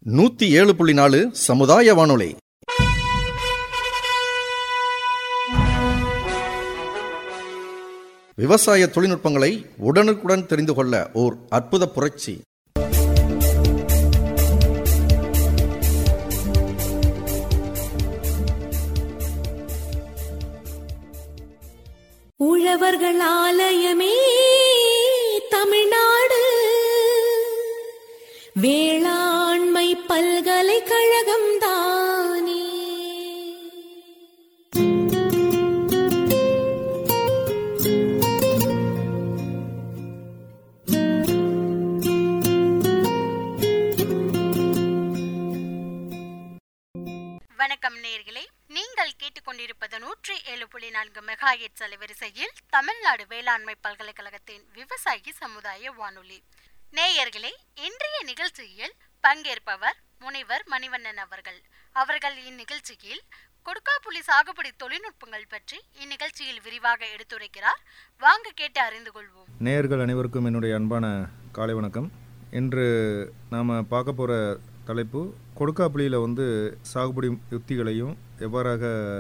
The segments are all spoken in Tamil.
நூத்தி ஏழு புள்ளி நாலு சமுதாய வானொலி விவசாய தொழில்நுட்பங்களை உடனுக்குடன் தெரிந்து கொள்ள ஓர் அற்புத புரட்சி உழவர்கள் ஆலயமே தமிழ்நாடு வேளாண்மை பல்கலைக்கழகம் தானே வணக்கம் நேர்களே நீங்கள் கேட்டுக்கொண்டிருப்பது நூற்றி ஏழு புள்ளி நான்கு மெகாஹெட்ஸ் அலைவரிசையில் தமிழ்நாடு வேளாண்மை பல்கலைக்கழகத்தின் விவசாயி சமுதாய வானொலி நேயர்களே இன்றைய நிகழ்ச்சியில் பங்கேற்பவர் முனைவர் மணிவண்ணன் அவர்கள் அவர்கள் இந்நிகழ்ச்சியில் கொடுக்காப்புலி சாகுபடி தொழில்நுட்பங்கள் பற்றி இந்நிகழ்ச்சியில் விரிவாக எடுத்துரைக்கிறார் வாங்க கேட்டு அறிந்து கொள்வோம் நேயர்கள் அனைவருக்கும் என்னுடைய அன்பான காலை வணக்கம் இன்று நாம் பார்க்க போகிற தலைப்பு கொடுக்காப்புளியில் வந்து சாகுபடி யுத்திகளையும் எவ்வாறாக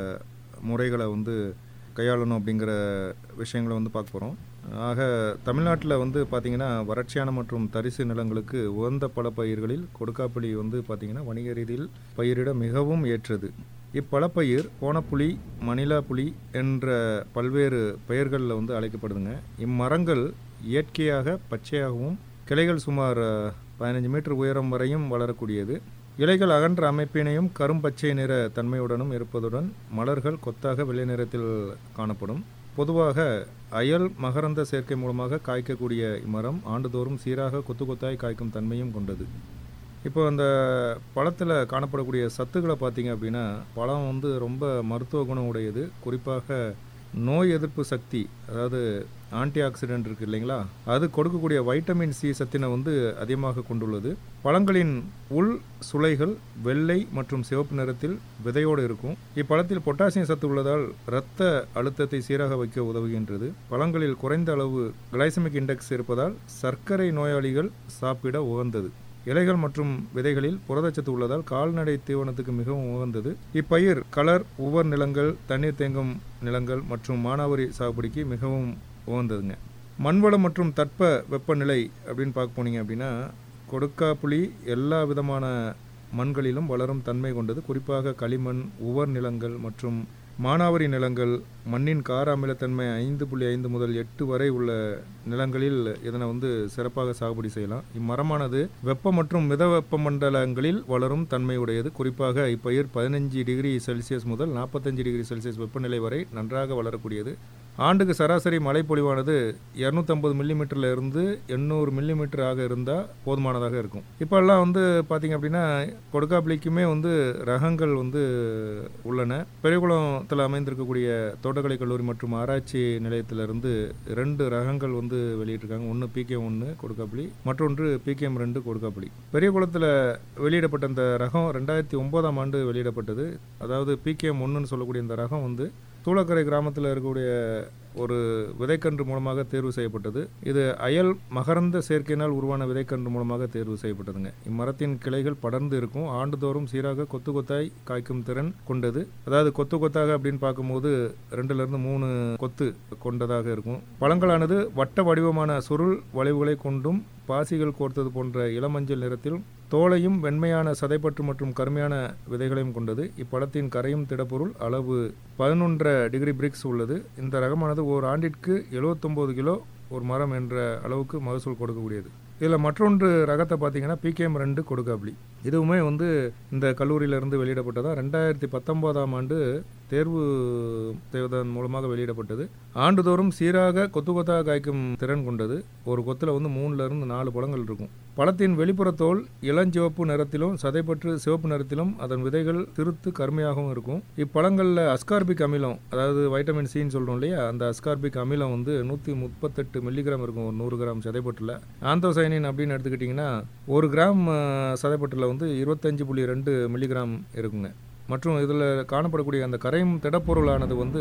முறைகளை வந்து கையாளணும் அப்படிங்கிற விஷயங்களை வந்து பார்க்க போகிறோம் ஆக தமிழ்நாட்டில் வந்து பார்த்திங்கன்னா வறட்சியான மற்றும் தரிசு நிலங்களுக்கு உகந்த பல பயிர்களில் கொடுக்காப்புளி வந்து பார்த்திங்கன்னா வணிக ரீதியில் பயிரிட மிகவும் ஏற்றது இப்பழப்பயிர் கோணப்புளி மணிலா புலி என்ற பல்வேறு பெயர்களில் வந்து அழைக்கப்படுதுங்க இம்மரங்கள் இயற்கையாக பச்சையாகவும் கிளைகள் சுமார் பதினஞ்சு மீட்டர் உயரம் வரையும் வளரக்கூடியது இலைகள் அகன்ற அமைப்பினையும் கரும்பச்சை நிற தன்மையுடனும் இருப்பதுடன் மலர்கள் கொத்தாக வெள்ளை நிறத்தில் காணப்படும் பொதுவாக அயல் மகரந்த சேர்க்கை மூலமாக காய்க்கக்கூடிய இம்மரம் ஆண்டுதோறும் சீராக கொத்து கொத்தாய் காய்க்கும் தன்மையும் கொண்டது இப்போ அந்த பழத்தில் காணப்படக்கூடிய சத்துக்களை பார்த்தீங்க அப்படின்னா பழம் வந்து ரொம்ப மருத்துவ குணம் உடையது குறிப்பாக நோய் எதிர்ப்பு சக்தி அதாவது ஆன்டி ஆக்சிடென்ட் இருக்குது இல்லைங்களா அது கொடுக்கக்கூடிய வைட்டமின் சி சத்தினை வந்து அதிகமாக கொண்டுள்ளது பழங்களின் உள் சுளைகள் வெள்ளை மற்றும் சிவப்பு நிறத்தில் விதையோடு இருக்கும் இப்பழத்தில் பொட்டாசியம் சத்து உள்ளதால் இரத்த அழுத்தத்தை சீராக வைக்க உதவுகின்றது பழங்களில் குறைந்த அளவு கிளைசமிக் இண்டெக்ஸ் இருப்பதால் சர்க்கரை நோயாளிகள் சாப்பிட உகந்தது இலைகள் மற்றும் விதைகளில் புரதச்சத்து உள்ளதால் கால்நடை தீவனத்துக்கு மிகவும் உகந்தது இப்பயிர் கலர் உவர் நிலங்கள் தண்ணீர் தேங்கும் நிலங்கள் மற்றும் மானாவரி சாகுபடிக்கு மிகவும் உகந்ததுங்க மண்வளம் மற்றும் தட்ப வெப்பநிலை அப்படின்னு பார்க்க போனீங்க அப்படின்னா கொடுக்கா புளி எல்லா விதமான மண்களிலும் வளரும் தன்மை கொண்டது குறிப்பாக களிமண் உவர் நிலங்கள் மற்றும் மானாவரி நிலங்கள் மண்ணின் கார அமிலத்தன்மை ஐந்து புள்ளி ஐந்து முதல் எட்டு வரை உள்ள நிலங்களில் இதனை வந்து சிறப்பாக சாகுபடி செய்யலாம் இம்மரமானது வெப்ப மற்றும் மித வெப்ப மண்டலங்களில் வளரும் தன்மையுடையது குறிப்பாக இப்பயிர் பதினஞ்சு டிகிரி செல்சியஸ் முதல் நாற்பத்தஞ்சு டிகிரி செல்சியஸ் வெப்பநிலை வரை நன்றாக வளரக்கூடியது ஆண்டுக்கு சராசரி மழைப்பொழிவானது இரநூத்தம்பது மில்லிமீட்டரில் இருந்து எண்ணூறு மில்லிமீட்டர் ஆக இருந்தால் போதுமானதாக இருக்கும் இப்போல்லாம் வந்து பார்த்திங்க அப்படின்னா கொடுக்காப்புளிக்குமே வந்து ரகங்கள் வந்து உள்ளன பெரியகுளத்தில் அமைந்திருக்கக்கூடிய தோட்டக்கலை கல்லூரி மற்றும் ஆராய்ச்சி நிலையத்திலிருந்து ரெண்டு ரகங்கள் வந்து வெளியிட்டிருக்காங்க ஒன்று பிகேஎம் ஒன்று கொடுக்காப்புளி மற்றொன்று பிகேஎம் ரெண்டு கொடுக்காப்புளி பெரியகுளத்தில் வெளியிடப்பட்ட அந்த ரகம் ரெண்டாயிரத்தி ஒம்போதாம் ஆண்டு வெளியிடப்பட்டது அதாவது பிகேஎம் ஒன்றுன்னு சொல்லக்கூடிய இந்த ரகம் வந்து சூளக்கரை கிராமத்தில் இருக்கக்கூடிய ஒரு விதைக்கன்று மூலமாக தேர்வு செய்யப்பட்டது இது அயல் மகரந்த சேர்க்கையினால் உருவான விதைக்கன்று மூலமாக தேர்வு செய்யப்பட்டதுங்க இம்மரத்தின் கிளைகள் படர்ந்து இருக்கும் ஆண்டுதோறும் சீராக கொத்து கொத்தாய் காய்க்கும் திறன் கொண்டது அதாவது கொத்து கொத்தாக அப்படின்னு பார்க்கும்போது ரெண்டுலேருந்து மூணு கொத்து கொண்டதாக இருக்கும் பழங்களானது வட்ட வடிவமான சுருள் வளைவுகளை கொண்டும் பாசிகள் கோர்த்தது போன்ற இளமஞ்சள் நிறத்தில் தோலையும் வெண்மையான சதைப்பற்று மற்றும் கருமையான விதைகளையும் கொண்டது இப்பழத்தின் கரையும் திடப்பொருள் அளவு பதினொன்றரை டிகிரி பிரிக்ஸ் உள்ளது இந்த ரகமானது ஓர் ஆண்டிற்கு எழுபத்தொம்போது கிலோ ஒரு மரம் என்ற அளவுக்கு மகசூல் கொடுக்கக்கூடியது இதில் மற்றொன்று ரகத்தை பார்த்தீங்கன்னா பிகேஎம் ரெண்டு கொடுக்காப்ளி இதுவுமே வந்து இந்த கல்லூரியிலிருந்து வெளியிடப்பட்டதா ரெண்டாயிரத்தி பத்தொம்போதாம் ஆண்டு தேர்வு செய்வதன் மூலமாக வெளியிடப்பட்டது ஆண்டுதோறும் சீராக கொத்து கொத்தாக காய்க்கும் திறன் கொண்டது ஒரு கொத்தில் வந்து மூணுலேருந்து நாலு பழங்கள் இருக்கும் பழத்தின் வெளிப்புற தோல் இளஞ்சிவப்பு நிறத்திலும் சதைப்பற்று சிவப்பு நிறத்திலும் அதன் விதைகள் திருத்து கருமையாகவும் இருக்கும் இப்பழங்களில் அஸ்கார்பிக் அமிலம் அதாவது வைட்டமின் சின்னு சொல்கிறோம் இல்லையா அந்த அஸ்கார்பிக் அமிலம் வந்து நூற்றி முப்பத்தெட்டு மில்லிகிராம் இருக்கும் ஒரு நூறு கிராம் சதைப்பற்றில் ஆந்தோசைனின் அப்படின்னு எடுத்துக்கிட்டிங்கன்னா ஒரு கிராம் சதைப்பற்றில் வந்து இருபத்தஞ்சு புள்ளி ரெண்டு மில்லிகிராம் இருக்குங்க மற்றும் இதில் காணப்படக்கூடிய அந்த கரையும் திடப்பொருளானது வந்து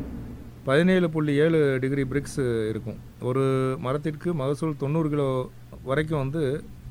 பதினேழு புள்ளி ஏழு டிகிரி பிரிக்ஸ் இருக்கும் ஒரு மரத்திற்கு மகசூல் தொண்ணூறு கிலோ வரைக்கும் வந்து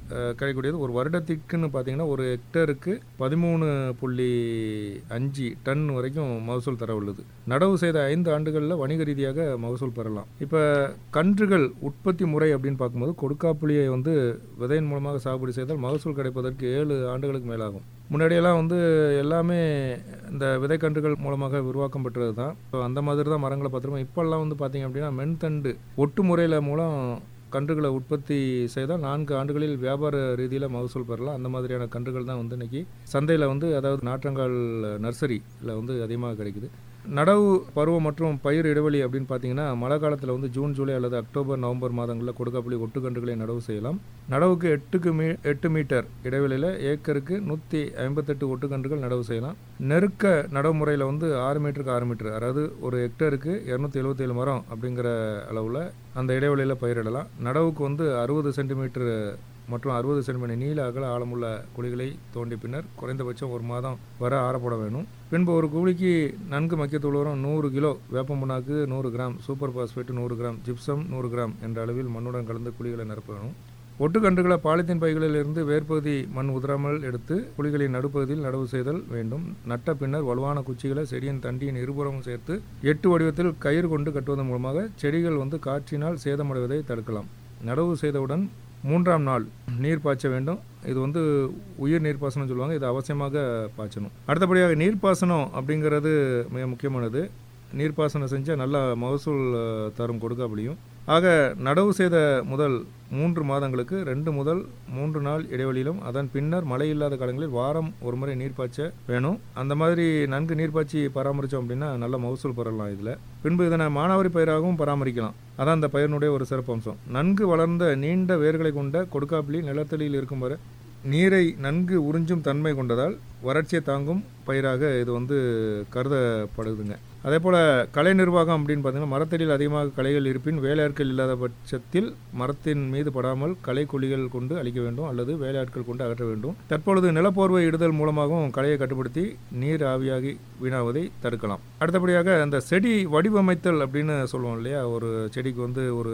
அஹ், கிடைக்கக்கூடியது ஒரு வருடத்திற்குன்னு பார்த்தீங்கன்னா ஒரு ஹெக்டருக்கு பதிமூணு புள்ளி அஞ்சு டன் வரைக்கும் மகசூல் தர உள்ளது நடவு செய்த ஐந்து ஆண்டுகளில் வணிக ரீதியாக மகசூல் பெறலாம் இப்போ கன்றுகள் உற்பத்தி முறை அப்படின்னு பார்க்கும்போது கொடுக்காப்புளியை வந்து விதையின் மூலமாக சாகுபடி செய்தால் மகசூல் கிடைப்பதற்கு ஏழு ஆண்டுகளுக்கு மேலாகும் முன்னாடியெல்லாம் வந்து எல்லாமே இந்த விதைக்கன்றுகள் மூலமாக உருவாக்கம் பெற்றது தான் ஸோ அந்த மாதிரி தான் மரங்களை பார்த்துருப்போம் இப்போல்லாம் வந்து பார்த்தீங்க அப்படின்னா மென்தண்டு ஒட்டு முறையில் மூலம் கன்றுகளை உற்பத்தி செய்தால் நான்கு ஆண்டுகளில் வியாபார ரீதியில் மகசூல் பெறலாம் அந்த மாதிரியான கன்றுகள் தான் வந்து இன்னைக்கு சந்தையில் வந்து அதாவது நாற்றங்கால் நர்சரியில் வந்து அதிகமாக கிடைக்குது நடவு பருவம் மற்றும் பயிர் இடைவெளி அப்படின்னு பார்த்தீங்கன்னா மழை காலத்தில் வந்து ஜூன் ஜூலை அல்லது அக்டோபர் நவம்பர் மாதங்களில் கொடுக்காப்புளி ஒட்டுக்கன்றுகளை நடவு செய்யலாம் நடவுக்கு எட்டுக்கு மீ எட்டு மீட்டர் இடைவெளியில் ஏக்கருக்கு நூற்றி ஐம்பத்தெட்டு ஒட்டுக்கன்றுகள் நடவு செய்யலாம் நெருக்க நடவு முறையில் வந்து ஆறு மீட்டருக்கு ஆறு மீட்டர் அதாவது ஒரு ஹெக்டருக்கு இரநூத்தி எழுபத்தேழு மரம் அப்படிங்கிற அளவில் அந்த இடைவெளியில் பயிரிடலாம் நடவுக்கு வந்து அறுபது சென்டிமீட்டர் மற்றும் அறுபது சென்டிமீட்டர் நீள அகல ஆழமுள்ள குழிகளை தோண்டிய பின்னர் குறைந்தபட்சம் ஒரு மாதம் வர ஆறப்பட வேணும் பின்பு ஒரு குழிக்கு நன்கு மக்கியத்தூள் உரம் நூறு கிலோ வேப்ப புண்ணாக்கு நூறு கிராம் சூப்பர் பாஸ்பேட் நூறு கிராம் ஜிப்சம் நூறு கிராம் என்ற அளவில் மண்ணுடன் கலந்து குழிகளை நிரப்ப வேணும் ஒட்டுக்கன்றுகளை பாலித்தீன் பைகளில் இருந்து வேர்ப்பகுதி மண் உதிராமல் எடுத்து குழிகளின் நடுப்பகுதியில் நடவு செய்தல் வேண்டும் நட்ட பின்னர் வலுவான குச்சிகளை செடியின் தண்டியின் இருபுறமும் சேர்த்து எட்டு வடிவத்தில் கயிறு கொண்டு கட்டுவதன் மூலமாக செடிகள் வந்து காற்றினால் சேதமடைவதை தடுக்கலாம் நடவு செய்தவுடன் மூன்றாம் நாள் நீர் பாய்ச்ச வேண்டும் இது வந்து உயிர் நீர்ப்பாசனம் சொல்லுவாங்க இது அவசியமாக பாய்ச்சணும் அடுத்தபடியாக நீர்ப்பாசனம் அப்படிங்கிறது மிக முக்கியமானது நீர்ப்பாசனம் செஞ்சால் நல்லா மகசூல் அஹ், தரும் கொடுக்காப்புளியும் ஆக நடவு செய்த முதல் மூன்று மாதங்களுக்கு ரெண்டு முதல் மூன்று நாள் இடைவெளியிலும் அதன் பின்னர் மழை இல்லாத காலங்களில் வாரம் ஒரு முறை நீர் பாய்ச்ச வேணும் அந்த மாதிரி நன்கு நீர் பாய்ச்சி பராமரித்தோம் அப்படின்னா நல்ல மகசூல் பெறலாம் இதில் பின்பு இதனை மானாவாரி பயிராகவும் பராமரிக்கலாம் அதான் அந்த பயிரினுடைய ஒரு சிறப்பம்சம் நன்கு வளர்ந்த நீண்ட வேர்களை கொண்ட கொடுக்காப்புளி நிலத்தடியில் இருக்கும் வரை நீரை நன்கு உறிஞ்சும் தன்மை கொண்டதால் வறட்சியை தாங்கும் பயிராக இது வந்து கருதப்படுதுங்க அதே போல் கலை நிர்வாகம் அப்படின்னு பார்த்தீங்கன்னா மரத்தடியில் அதிகமாக களைகள் இருப்பின் வேலையாட்கள் இல்லாத பட்சத்தில் மரத்தின் மீது படாமல் களை குழிகள் கொண்டு அழிக்க வேண்டும் அல்லது வேலையாட்கள் கொண்டு அகற்ற வேண்டும் தற்பொழுது நிலப்போர்வை இடுதல் மூலமாகவும் களையை கட்டுப்படுத்தி நீர் ஆவியாகி வீணாவதை தடுக்கலாம் அடுத்தபடியாக அந்த செடி வடிவமைத்தல் அப்படின்னு சொல்லுவோம் இல்லையா ஒரு செடிக்கு வந்து ஒரு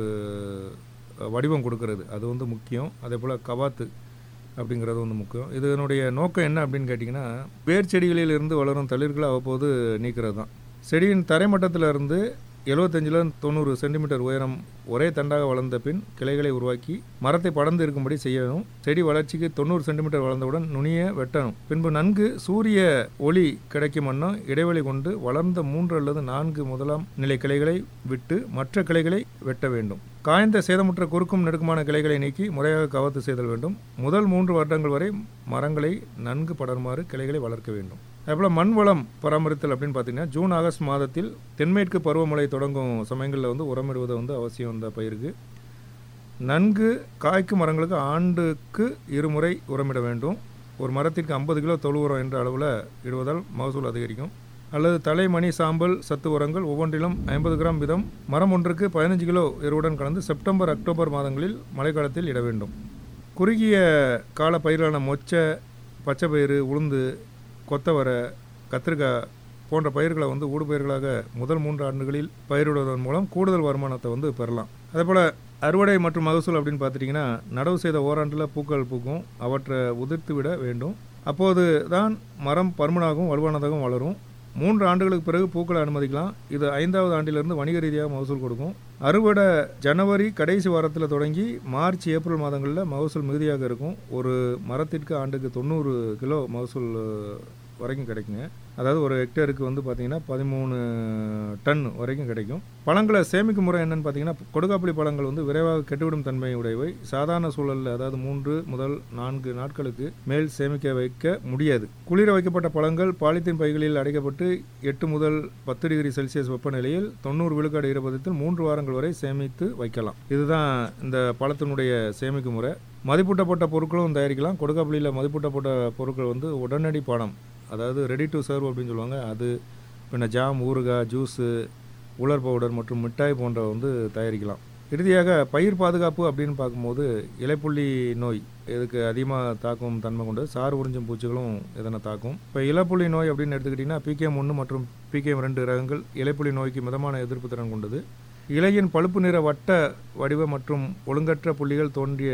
வடிவம் கொடுக்கறது அது வந்து முக்கியம் அதே போல் கவாத்து அப்படிங்கிறது வந்து முக்கியம் இதனுடைய நோக்கம் என்ன அப்படின்னு கேட்டிங்கன்னா வேர் செடிகளில் இருந்து வளரும் தளிர்களை அவ்வப்போது நீக்கிறது தான் செடியின் தரைமட்டத்தில் இருந்து எழுபத்தஞ்சில் தொண்ணூறு சென்டிமீட்டர் உயரம் ஒரே தண்டாக வளர்ந்த பின் கிளைகளை உருவாக்கி மரத்தை படர்ந்து இருக்கும்படி செய்யணும் செடி வளர்ச்சிக்கு தொண்ணூறு சென்டிமீட்டர் வளர்ந்தவுடன் நுனிய வெட்டணும் பின்பு நன்கு சூரிய ஒளி கிடைக்கும் வண்ணம் இடைவெளி கொண்டு வளர்ந்த மூன்று அல்லது நான்கு முதலாம் நிலை கிளைகளை விட்டு மற்ற கிளைகளை வெட்ட வேண்டும் காய்ந்த சேதமுற்ற குறுக்கும் நெடுக்குமான கிளைகளை நீக்கி முறையாக கவத்து செய்தல் வேண்டும் முதல் மூன்று வருடங்கள் வரை மரங்களை நன்கு படருமாறு கிளைகளை வளர்க்க வேண்டும் அதேபோல் மண் வளம் பராமரித்தல் அப்படின்னு பார்த்தீங்கன்னா ஜூன் ஆகஸ்ட் மாதத்தில் தென்மேற்கு பருவமழை தொடங்கும் சமயங்களில் வந்து உரமிடுவது வந்து அவசியம் இந்த பயிருக்கு நன்கு காய்க்கும் மரங்களுக்கு ஆண்டுக்கு இருமுறை உரமிட வேண்டும் ஒரு மரத்திற்கு ஐம்பது கிலோ தொழு உரம் என்ற அளவில் இடுவதால் மகசூல் அதிகரிக்கும் அல்லது தலைமணி சாம்பல் சத்து உரங்கள் ஒவ்வொன்றிலும் ஐம்பது கிராம் வீதம் மரம் ஒன்றுக்கு பதினஞ்சு கிலோ எருவுடன் கலந்து செப்டம்பர் அக்டோபர் மாதங்களில் மழைக்காலத்தில் இட வேண்டும் குறுகிய கால பயிர்களான மொச்சை பச்சைப்பயிறு உளுந்து கொத்தவரை கத்திரிக்காய் போன்ற பயிர்களை வந்து ஊடுபயிர்களாக முதல் மூன்று ஆண்டுகளில் பயிரிடுவதன் மூலம் கூடுதல் வருமானத்தை வந்து பெறலாம் அதேபோல் அறுவடை மற்றும் மகசூல் அப்படின்னு பார்த்துட்டிங்கன்னா நடவு செய்த ஓராண்டில் பூக்கள் பூக்கும் அவற்றை உதிர்த்து விட வேண்டும் அப்போது தான் மரம் பருமனாகவும் வலுவானதாகவும் வளரும் மூன்று ஆண்டுகளுக்கு பிறகு பூக்களை அனுமதிக்கலாம் இது ஐந்தாவது ஆண்டிலிருந்து வணிக ரீதியாக மகசூல் கொடுக்கும் அறுவடை ஜனவரி கடைசி வாரத்தில் தொடங்கி மார்ச் ஏப்ரல் மாதங்களில் மகசூல் மிகுதியாக இருக்கும் ஒரு மரத்திற்கு ஆண்டுக்கு தொண்ணூறு கிலோ மகசூல் வரைக்கும் கிடைக்குங்க அதாவது ஒரு ஹெக்டேருக்கு வந்து பார்த்தீங்கன்னா பதிமூணு டன் வரைக்கும் கிடைக்கும் பழங்களை சேமிக்கும் முறை என்னன்னு பார்த்தீங்கன்னா கொடுக்காப்புளி பழங்கள் வந்து விரைவாக கெட்டுவிடும் தன்மை உடையவை சாதாரண சூழலில் அதாவது மூன்று முதல் நான்கு நாட்களுக்கு மேல் சேமிக்க வைக்க முடியாது குளிர வைக்கப்பட்ட பழங்கள் பாலித்தீன் பைகளில் அடைக்கப்பட்டு எட்டு முதல் பத்து டிகிரி செல்சியஸ் வெப்பநிலையில் தொண்ணூறு விழுக்காடு ஈரப்பதத்தில் மூன்று வாரங்கள் வரை சேமித்து வைக்கலாம் இதுதான் இந்த பழத்தினுடைய சேமிக்கும் முறை மதிப்பூட்டப்பட்ட பொருட்களும் தயாரிக்கலாம் கொடுக்காப்புளியில் மதிப்பூட்டப்பட்ட பொருட்கள் வந்து உடனடி பானம் அதாவது ரெடி டு சர்வ் அப்படின்னு சொல்லுவாங்க அது பின்ன ஜாம் ஊறுகாய் ஜூஸு உலர் பவுடர் மற்றும் மிட்டாய் போன்ற வந்து தயாரிக்கலாம் இறுதியாக பயிர் பாதுகாப்பு அப்படின்னு பார்க்கும்போது இலைப்புள்ளி நோய் இதுக்கு அதிகமாக தாக்கும் தன்மை கொண்டது சாறு உறிஞ்சும் பூச்சிகளும் இதனை தாக்கும் இப்போ இலைப்புள்ளி நோய் அப்படின்னு எடுத்துக்கிட்டிங்கன்னா பிகேஎம் ஒன்று மற்றும் பிகேஎம் ரெண்டு ரகங்கள் இலைப்புள்ளி நோய்க்கு மிதமான எதிர்ப்பு திறன் கொண்டது இலையின் பழுப்பு நிற வட்ட வடிவ மற்றும் ஒழுங்கற்ற புள்ளிகள் தோன்றிய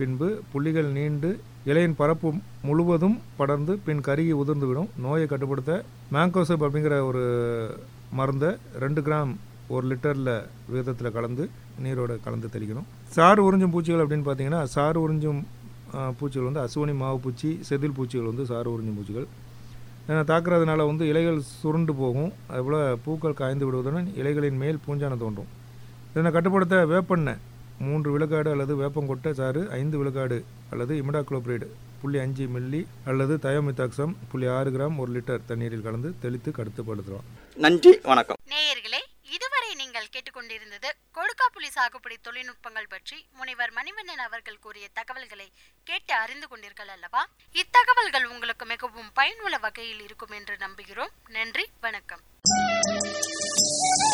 பின்பு புள்ளிகள் நீண்டு இலையின் பரப்பு முழுவதும் படர்ந்து பின் கருகி உதிர்ந்துவிடும் நோயை கட்டுப்படுத்த மேங்கோசப் அப்படிங்கிற ஒரு மருந்தை ரெண்டு கிராம் ஒரு லிட்டரில் விகிதத்தில் கலந்து நீரோட கலந்து தெளிக்கணும் சாறு உறிஞ்சும் பூச்சிகள் அப்படின்னு பார்த்தீங்கன்னா சாறு உறிஞ்சும் ஆ, பூச்சிகள் வந்து அசுவனி மாவு பூச்சி செதில் பூச்சிகள் வந்து சாறு உறிஞ்சும் பூச்சிகள் ஏன்னா தாக்குறதுனால வந்து இலைகள் சுருண்டு போகும் அதுபோல் பூக்கள் காய்ந்து விடுவதுடன் இலைகளின் மேல் பூஞ்சானம் தோன்றும் இதனை கட்டுப்படுத்த வேப்பெண்ணெய் மூன்று விழுக்காடு அல்லது வேப்பங்கொட்டை சாறு ஐந்து விழுக்காடு அல்லது இமிடாக்ளோபிரேடு புள்ளி அஞ்சு மில்லி அல்லது தயோமித்தாக்சம் புள்ளி ஆறு கிராம் ஒரு லிட்டர் தண்ணீரில் கலந்து தெளித்து கடுத்துப்படுத்தலாம் நன்றி வணக்கம் நேயர்களே இதுவரை நீங்கள் கேட்டுக்கொண்டிருந்தது கொடுக்காப்புளி சாகுபடி தொழில்நுட்பங்கள் பற்றி முனைவர் மணிவண்ணன் அவர்கள் கூறிய தகவல்களை கேட்டு அறிந்து கொண்டீர்கள் அல்லவா இத்தகவல்கள் உங்களுக்கு மிகவும் பயனுள்ள வகையில் இருக்கும் என்று நம்புகிறோம் நன்றி வணக்கம்